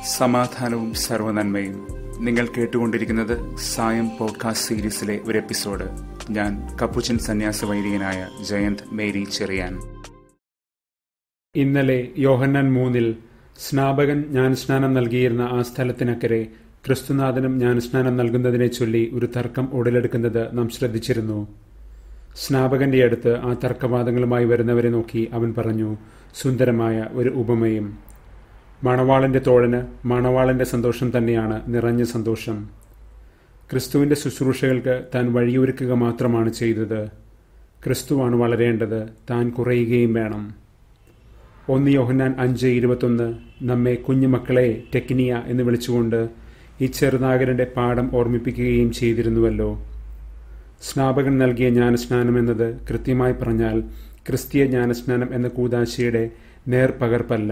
സമാധാനവും സർവനന്മയും നിങ്ങൾ കേട്ടുകൊണ്ടിരിക്കുന്നത് സായം പോഡ്കാസ്റ്റ് സീരീസിലെ ഒരു എപ്പിസോഡ് ഞാൻ കപ്പുച്ചൻ സന്യാസ വൈദികനായ ജയന്ത് മേരി ചെറിയാൻ ഇന്നലെ യോഹന്നാൻ മൂന്നിൽ സ്നാപകൻ ജ്ഞാനസ്നാനം നൽകിയിരുന്ന ആ സ്ഥലത്തിനക്കരെ ക്രിസ്തുനാഥനും ജ്ഞാനസ്നാനം നൽകുന്നതിനെ ചൊല്ലി ഒരു തർക്കം ഉടലെടുക്കുന്നത് നാം ശ്രദ്ധിച്ചിരുന്നു സ്നാപകന്റെ അടുത്ത് ആ തർക്കവാദങ്ങളുമായി വരുന്നവരെ നോക്കി അവൻ പറഞ്ഞു സുന്ദരമായ ഒരു ഉപമയും മണവാളന്റെ തോഴന് മണവാളന്റെ സന്തോഷം തന്നെയാണ് നിറഞ്ഞ സന്തോഷം ക്രിസ്തുവിന്റെ ശുശ്രൂഷകൾക്ക് താൻ വഴിയൊരുക്കുക മാത്രമാണ് ചെയ്തത് ക്രിസ്തുവാണ് വളരേണ്ടത് താൻ കുറയുകയും വേണം ഒന്ന് യോഹന്നാൻ അഞ്ച് ഇരുപത്തൊന്ന് നമ്മെ കുഞ്ഞുമക്കളെ ടെക്നിയ എന്ന് വിളിച്ചുകൊണ്ട് ഈ ചെറുനാഗരന്റെ പാഠം ഓർമ്മിപ്പിക്കുകയും ചെയ്തിരുന്നുവല്ലോ സ്നാപകൻ നൽകിയ ജ്ഞാനസ്നാനം എന്നത് കൃത്യമായി പറഞ്ഞാൽ ക്രിസ്തീയ ജ്ഞാനസ്നാനം എന്ന കൂതാശയുടെ നേർപകർപ്പല്ല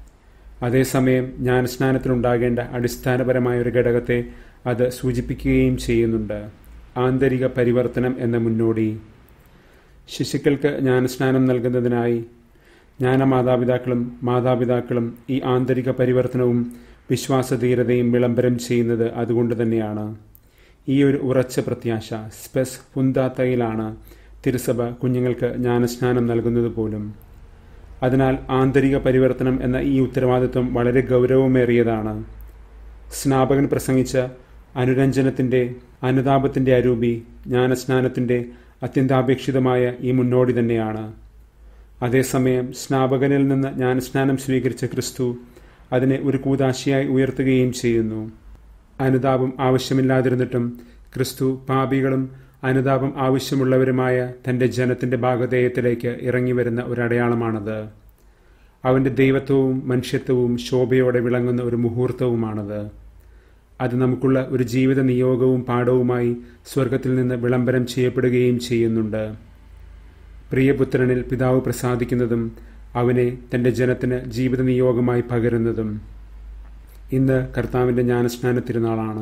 അതേസമയം ജ്ഞാനസ്നാനത്തിലുണ്ടാകേണ്ട അടിസ്ഥാനപരമായ ഒരു ഘടകത്തെ അത് സൂചിപ്പിക്കുകയും ചെയ്യുന്നുണ്ട് ആന്തരിക പരിവർത്തനം എന്ന മുന്നോടി ശിശുക്കൾക്ക് ജ്ഞാനസ്നാനം നൽകുന്നതിനായി ജ്ഞാനമാതാപിതാക്കളും മാതാപിതാക്കളും ഈ ആന്തരിക പരിവർത്തനവും വിശ്വാസധീരതയും വിളംബരം ചെയ്യുന്നത് അതുകൊണ്ട് തന്നെയാണ് ഈ ഒരു ഉറച്ച പ്രത്യാശ സ്പെസ് പുന്താത്തയിലാണ് തിരുസഭ കുഞ്ഞുങ്ങൾക്ക് ജ്ഞാനസ്നാനം നൽകുന്നത് പോലും അതിനാൽ ആന്തരിക പരിവർത്തനം എന്ന ഈ ഉത്തരവാദിത്വം വളരെ ഗൗരവമേറിയതാണ് സ്നാപകൻ പ്രസംഗിച്ച അനുരഞ്ജനത്തിൻ്റെ അനുതാപത്തിൻ്റെ അരൂപി ജ്ഞാനസ്നാനത്തിൻ്റെ അത്യന്താപേക്ഷിതമായ ഈ മുന്നോടി തന്നെയാണ് അതേസമയം സ്നാപകനിൽ നിന്ന് ജ്ഞാനസ്നാനം സ്വീകരിച്ച ക്രിസ്തു അതിനെ ഒരു കൂതാശയായി ഉയർത്തുകയും ചെയ്യുന്നു അനുതാപം ആവശ്യമില്ലാതിരുന്നിട്ടും ക്രിസ്തു പാപികളും അനുതാപം ആവശ്യമുള്ളവരുമായ തൻ്റെ ജനത്തിൻ്റെ ഭാഗധേയത്തിലേക്ക് ഇറങ്ങി വരുന്ന ഒരു അടയാളമാണത് അവൻ്റെ ദൈവത്വവും മനുഷ്യത്വവും ശോഭയോടെ വിളങ്ങുന്ന ഒരു മുഹൂർത്തവുമാണത് അത് നമുക്കുള്ള ഒരു ജീവിത നിയോഗവും പാഠവുമായി സ്വർഗത്തിൽ നിന്ന് വിളംബരം ചെയ്യപ്പെടുകയും ചെയ്യുന്നുണ്ട് പ്രിയപുത്രനിൽ പിതാവ് പ്രസാദിക്കുന്നതും അവനെ തൻ്റെ ജനത്തിന് ജീവിത നിയോഗമായി പകരുന്നതും ഇന്ന് കർത്താവിൻ്റെ ജ്ഞാനസ്നാന തിരുനാളാണ്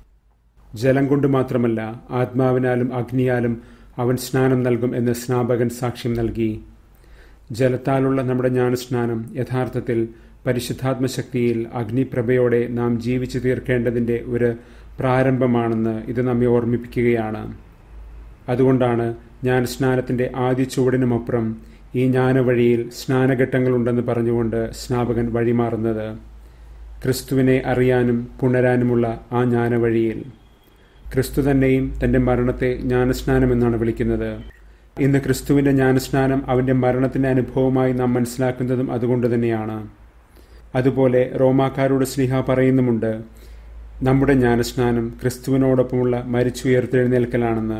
ജലം കൊണ്ട് മാത്രമല്ല ആത്മാവിനാലും അഗ്നിയാലും അവൻ സ്നാനം നൽകും എന്ന് സ്നാപകൻ സാക്ഷ്യം നൽകി ജലത്താലുള്ള നമ്മുടെ ജ്ഞാനസ്നാനം യഥാർത്ഥത്തിൽ പരിശുദ്ധാത്മശക്തിയിൽ അഗ്നിപ്രഭയോടെ നാം ജീവിച്ചു തീർക്കേണ്ടതിൻ്റെ ഒരു പ്രാരംഭമാണെന്ന് ഇത് നമ്മെ ഓർമ്മിപ്പിക്കുകയാണ് അതുകൊണ്ടാണ് ജ്ഞാനസ്നാനത്തിൻ്റെ ആദ്യ ചുവടിനുമപ്പുറം ഈ ജ്ഞാനവഴിയിൽ സ്നാനഘട്ടങ്ങളുണ്ടെന്ന് പറഞ്ഞുകൊണ്ട് സ്നാപകൻ വഴിമാറുന്നത് ക്രിസ്തുവിനെ അറിയാനും പുണരാനുമുള്ള ആ ജ്ഞാനവഴിയിൽ ക്രിസ്തു തന്നെയും തൻ്റെ മരണത്തെ ജ്ഞാനസ്നാനം എന്നാണ് വിളിക്കുന്നത് ഇന്ന് ക്രിസ്തുവിൻ്റെ ജ്ഞാനസ്നാനം അവൻ്റെ മരണത്തിൻ്റെ അനുഭവമായി നാം മനസ്സിലാക്കുന്നതും അതുകൊണ്ട് തന്നെയാണ് അതുപോലെ റോമാക്കാരോട് സ്ലിഹ പറയുന്നുമുണ്ട് നമ്മുടെ ജ്ഞാനസ്നാനം ക്രിസ്തുവിനോടൊപ്പമുള്ള മരിച്ചുയർത്തെഴുന്നേൽക്കലാണെന്ന്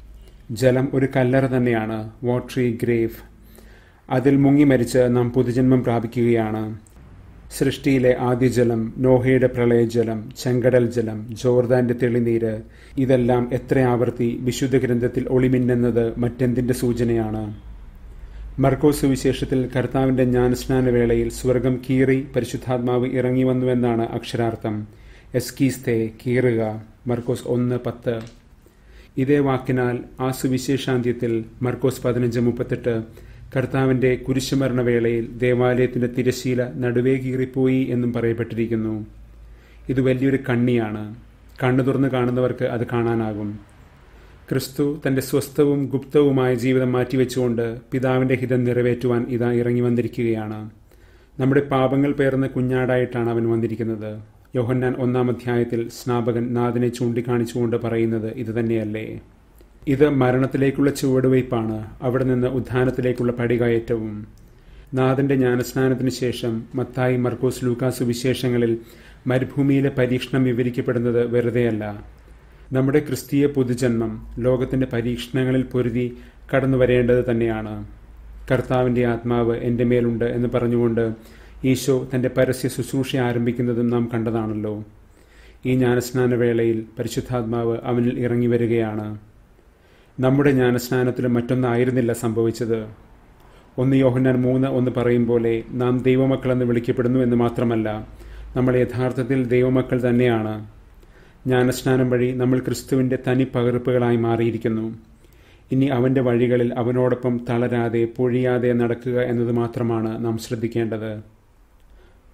ജലം ഒരു കല്ലറ തന്നെയാണ് വാട്ടറി ഗ്രേവ് അതിൽ മുങ്ങി മരിച്ച് നാം പുതുജന്മം പ്രാപിക്കുകയാണ് സൃഷ്ടിയിലെ ആദ്യ ജലം നോഹയുടെ പ്രളയജലം ചെങ്കടൽ ജലം ജോർദാന്റെ തെളിനീര് ഇതെല്ലാം എത്ര ആവർത്തി വിശുദ്ധ ഗ്രന്ഥത്തിൽ ഒളിമിന്നുന്നത് മറ്റെന്തിന്റെ സൂചനയാണ് മർക്കോസ് വിശേഷത്തിൽ കർത്താവിന്റെ ജ്ഞാനസ്നാന വേളയിൽ സ്വർഗം കീറി പരിശുദ്ധാത്മാവ് ഇറങ്ങി വന്നുവെന്നാണ് അക്ഷരാർത്ഥം എസ്കീസ്തേ കീറുക മർക്കോസ് ഒന്ന് പത്ത് ഇതേ വാക്കിനാൽ ആ സുവിശേഷാന്ത്യത്തിൽ മർക്കോസ് പതിനഞ്ച് മുപ്പത്തെട്ട് കർത്താവിന്റെ കുരിശുമരണവേളയിൽ ദേവാലയത്തിന്റെ തിരശീല നടുവേ കീറിപ്പോയി എന്നും പറയപ്പെട്ടിരിക്കുന്നു ഇത് വലിയൊരു കണ്ണിയാണ് കണ്ണു തുറന്ന് കാണുന്നവർക്ക് അത് കാണാനാകും ക്രിസ്തു തന്റെ സ്വസ്ഥവും ഗുപ്തവുമായ ജീവിതം മാറ്റിവെച്ചുകൊണ്ട് പിതാവിന്റെ ഹിതം നിറവേറ്റുവാൻ ഇതാ ഇറങ്ങി വന്നിരിക്കുകയാണ് നമ്മുടെ പാപങ്ങൾ പേർന്ന കുഞ്ഞാടായിട്ടാണ് അവൻ വന്നിരിക്കുന്നത് യോഹന്നാൻ ഒന്നാം അധ്യായത്തിൽ സ്നാപകൻ നാഥനെ ചൂണ്ടിക്കാണിച്ചുകൊണ്ട് പറയുന്നത് ഇത് തന്നെയല്ലേ ഇത് മരണത്തിലേക്കുള്ള ചുവടുവയ്പ്പാണ് അവിടെ നിന്ന് ഉദ്ധാനത്തിലേക്കുള്ള പടികയറ്റവും നാഥന്റെ ജ്ഞാനസ്നാനത്തിന് ശേഷം മത്തായി മർക്കോസ് ലൂക്കാസ് വിശേഷങ്ങളിൽ മരുഭൂമിയിലെ പരീക്ഷണം വിവരിക്കപ്പെടുന്നത് വെറുതെയല്ല നമ്മുടെ ക്രിസ്തീയ പൊതുജന്മം ലോകത്തിന്റെ പരീക്ഷണങ്ങളിൽ പൊരുതി കടന്നു വരേണ്ടത് തന്നെയാണ് കർത്താവിന്റെ ആത്മാവ് എൻ്റെ മേലുണ്ട് എന്ന് പറഞ്ഞുകൊണ്ട് ഈശോ തന്റെ പരസ്യ ശുശ്രൂഷ ആരംഭിക്കുന്നതും നാം കണ്ടതാണല്ലോ ഈ ജ്ഞാനസ്നാന വേളയിൽ പരിശുദ്ധാത്മാവ് അവനിൽ ഇറങ്ങി വരികയാണ് നമ്മുടെ ജ്ഞാനസ്നാനത്തിലും മറ്റൊന്നായിരുന്നില്ല സംഭവിച്ചത് ഒന്ന് യോഹന്നാൻ മൂന്ന് ഒന്ന് പറയും പോലെ നാം ദൈവമക്കളെന്ന് വിളിക്കപ്പെടുന്നു എന്ന് മാത്രമല്ല നമ്മൾ യഥാർത്ഥത്തിൽ ദൈവമക്കൾ തന്നെയാണ് ജ്ഞാനസ്നാനം വഴി നമ്മൾ ക്രിസ്തുവിൻ്റെ തനി പകർപ്പുകളായി മാറിയിരിക്കുന്നു ഇനി അവൻ്റെ വഴികളിൽ അവനോടൊപ്പം തളരാതെ പൊഴിയാതെ നടക്കുക എന്നത് മാത്രമാണ് നാം ശ്രദ്ധിക്കേണ്ടത്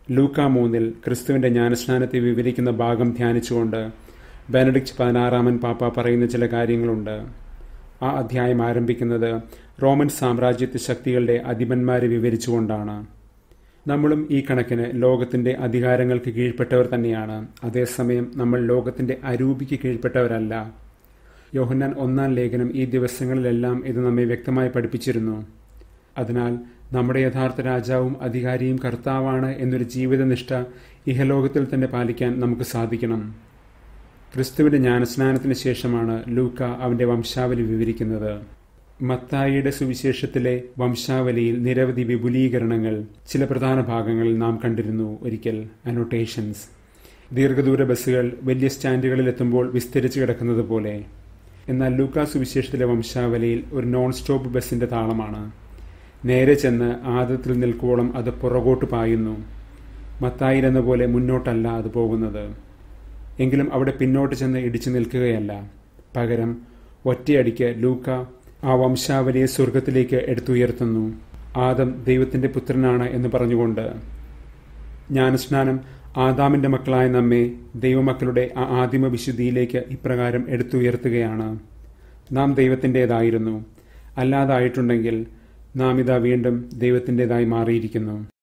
ലൂക്ക മൂന്നിൽ ക്രിസ്തുവിന്റെ ജ്ഞാനസ്നാനത്തെ വിവരിക്കുന്ന ഭാഗം ധ്യാനിച്ചുകൊണ്ട് ബെനഡിക്റ്റ് പതിനാറാമൻ പാപ്പ പറയുന്ന ചില കാര്യങ്ങളുണ്ട് ആ അധ്യായം ആരംഭിക്കുന്നത് റോമൻ സാമ്രാജ്യത്വ ശക്തികളുടെ അധിപന്മാരെ വിവരിച്ചുകൊണ്ടാണ് നമ്മളും ഈ കണക്കിന് ലോകത്തിന്റെ അധികാരങ്ങൾക്ക് കീഴ്പ്പെട്ടവർ തന്നെയാണ് അതേസമയം നമ്മൾ ലോകത്തിന്റെ അരൂപിക്ക് കീഴ്പ്പെട്ടവരല്ല യോഹന്നാൻ ഒന്നാം ലേഖനം ഈ ദിവസങ്ങളിലെല്ലാം ഇത് നമ്മെ വ്യക്തമായി പഠിപ്പിച്ചിരുന്നു അതിനാൽ നമ്മുടെ യഥാർത്ഥ രാജാവും അധികാരിയും കർത്താവാണ് എന്നൊരു ജീവിതനിഷ്ഠ ഇഹലോകത്തിൽ തന്നെ പാലിക്കാൻ നമുക്ക് സാധിക്കണം ക്രിസ്തുവിന്റെ ജ്ഞാനസ്നാനത്തിന് ശേഷമാണ് ലൂക്ക അവന്റെ വംശാവലി വിവരിക്കുന്നത് മത്തായിയുടെ സുവിശേഷത്തിലെ വംശാവലിയിൽ നിരവധി വിപുലീകരണങ്ങൾ ചില പ്രധാന ഭാഗങ്ങളിൽ നാം കണ്ടിരുന്നു ഒരിക്കൽ അനോട്ടേഷൻസ് ദീർഘദൂര ബസ്സുകൾ വലിയ സ്റ്റാൻഡുകളിൽ എത്തുമ്പോൾ വിസ്തരിച്ചു കിടക്കുന്നത് പോലെ എന്നാൽ ലൂക്ക സുവിശേഷത്തിലെ വംശാവലിയിൽ ഒരു നോൺ സ്റ്റോപ്പ് ബസ്സിന്റെ താളമാണ് നേരെ ചെന്ന് ആദത്തിൽ നിൽക്കുവോളം അത് പുറകോട്ട് പായുന്നു മത്തായിരെന്ന പോലെ മുന്നോട്ടല്ല അത് പോകുന്നത് എങ്കിലും അവിടെ പിന്നോട്ട് ചെന്ന് ഇടിച്ചു നിൽക്കുകയല്ല പകരം ഒറ്റയടിക്ക് ലൂക്ക ആ വംശാവലിയെ സ്വർഗത്തിലേക്ക് എടുത്തുയർത്തുന്നു ആദം ദൈവത്തിന്റെ പുത്രനാണ് എന്ന് പറഞ്ഞുകൊണ്ട് ജ്ഞാനസ്നാനം ആദാമിന്റെ മക്കളായ നമ്മെ ദൈവമക്കളുടെ ആ ആദിമ വിശുദ്ധിയിലേക്ക് ഇപ്രകാരം എടുത്തുയർത്തുകയാണ് നാം ദൈവത്തിൻ്റെതായിരുന്നു അല്ലാതായിട്ടുണ്ടെങ്കിൽ നാം ഇതാ വീണ്ടും ദൈവത്തിൻ്റെതായി മാറിയിരിക്കുന്നു